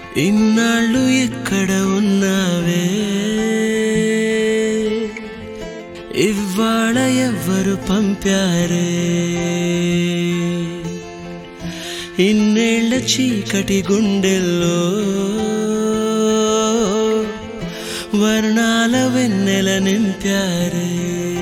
ఇన్నాళ్ళు ఎక్కడ ఉన్నావే ఇవాళ ఎవ్వరు పంపారే ఇన్నేళ్ల చీకటి గుండెల్లో వర్ణాల వెన్నెల నింపారే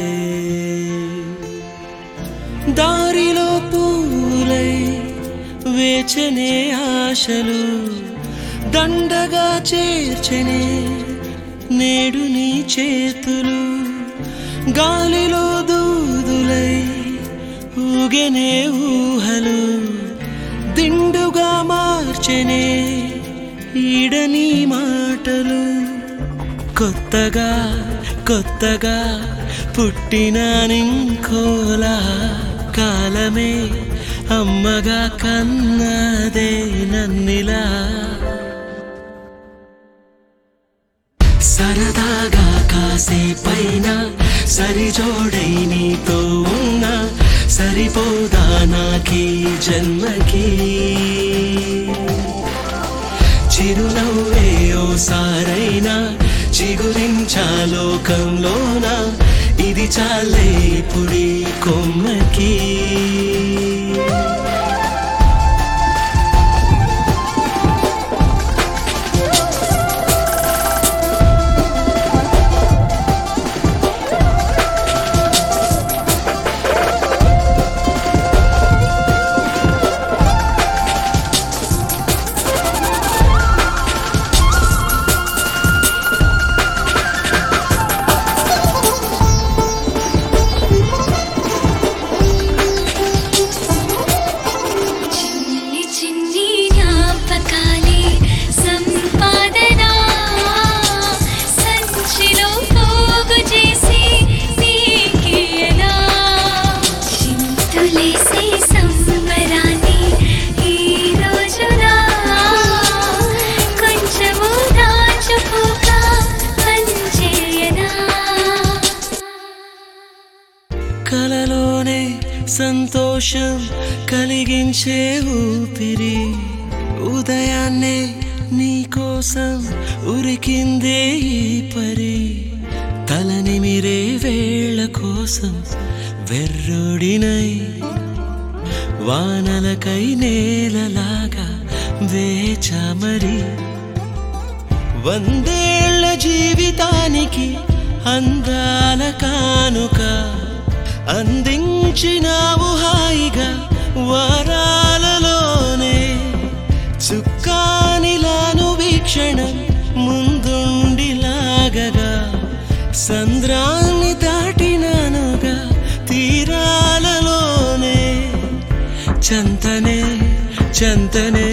దారిలో పూలై వేచనే ఆశలు దండగా చేర్చనే నేడు నీ చేతులు గాలిలో దూదులై ఊగెనే ఊహలు దిండుగా మార్చెనే ఈడని మాటలు కొత్తగా కొత్తగా పుట్టిన నింకోలా కాలమే అమ్మగా కన్నదే నన్నిలా సరదాగా కాసేపైనా సరిజోడై నీతో ఉన్నా సరిపోదా నాకీ జన్మకి చిరునవ్వే ఓసారైనా చిగురించాలోకంలోన ఇది చాలే పుడి కొమ్మకి చిన్ని చిన్ని జ్ఞాపకాలే సంపాదన సంచిలో పోగు చేసి నీకియనా చింతులేసే సంబరాన్ని ఈ రోజున కొంచెము దాచుకోక పంచేయనా కలలోనే సంతోషం కలిగించే ఊపిరి ఉదయాన్నే నీకోసం ఉరికిందే ఈ పరి తలనిమిరే వేళ కోసం వెర్రుడినై వానలకై నేలలాగా వేచమరి వందేళ్ల జీవితానికి అందాల కానుక అందించినావు హాయిగా వారాలలోనే చుక్కానిలాను వీక్షణం ముందుండి లాగగా సంద్రాన్ని దాటినానుగా తీరాలలోనే చంతనే చంతనే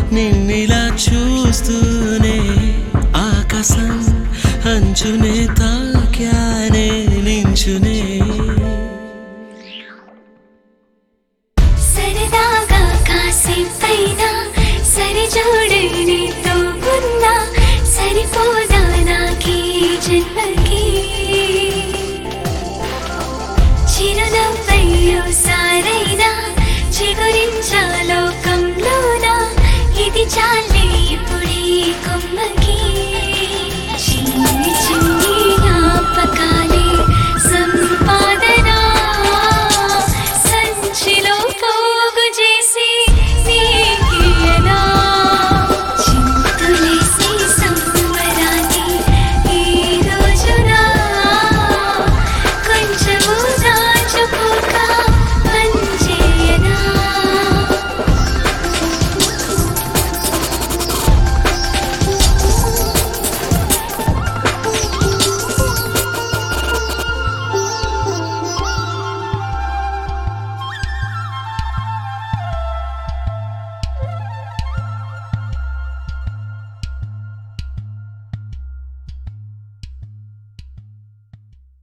నిన్నిలా చూస్తూనే ఆకాశం అంచునే తా